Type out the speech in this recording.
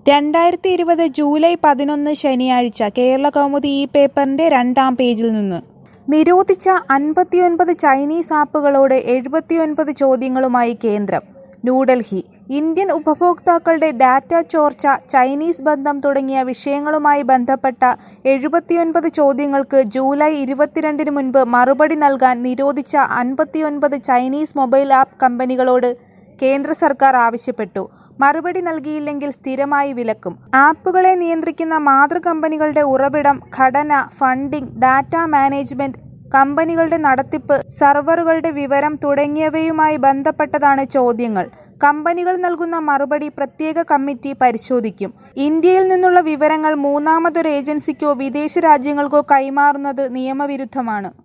രണ്ടായിരത്തി ഇരുപത് ജൂലൈ പതിനൊന്ന് ശനിയാഴ്ച കേരളകൗമുദി ഈ പേപ്പറിന്റെ രണ്ടാം പേജിൽ നിന്ന് നിരോധിച്ച അൻപത്തിയൊൻപത് ചൈനീസ് ആപ്പുകളോട് എഴുപത്തിയൊൻപത് ചോദ്യങ്ങളുമായി കേന്ദ്രം ന്യൂഡൽഹി ഇന്ത്യൻ ഉപഭോക്താക്കളുടെ ഡാറ്റ ചോർച്ച ചൈനീസ് ബന്ധം തുടങ്ങിയ വിഷയങ്ങളുമായി ബന്ധപ്പെട്ട എഴുപത്തിയൊൻപത് ചോദ്യങ്ങൾക്ക് ജൂലൈ ഇരുപത്തിരണ്ടിന് മുൻപ് മറുപടി നൽകാൻ നിരോധിച്ച അൻപത്തിയൊൻപത് ചൈനീസ് മൊബൈൽ ആപ്പ് കമ്പനികളോട് കേന്ദ്ര സർക്കാർ ആവശ്യപ്പെട്ടു മറുപടി നൽകിയില്ലെങ്കിൽ സ്ഥിരമായി വിലക്കും ആപ്പുകളെ നിയന്ത്രിക്കുന്ന മാതൃകമ്പനികളുടെ ഉറവിടം ഘടന ഫണ്ടിംഗ് ഡാറ്റ മാനേജ്മെന്റ് കമ്പനികളുടെ നടത്തിപ്പ് സർവറുകളുടെ വിവരം തുടങ്ങിയവയുമായി ബന്ധപ്പെട്ടതാണ് ചോദ്യങ്ങൾ കമ്പനികൾ നൽകുന്ന മറുപടി പ്രത്യേക കമ്മിറ്റി പരിശോധിക്കും ഇന്ത്യയിൽ നിന്നുള്ള വിവരങ്ങൾ മൂന്നാമതൊരു ഏജൻസിക്കോ വിദേശ രാജ്യങ്ങൾക്കോ കൈമാറുന്നത് നിയമവിരുദ്ധമാണ്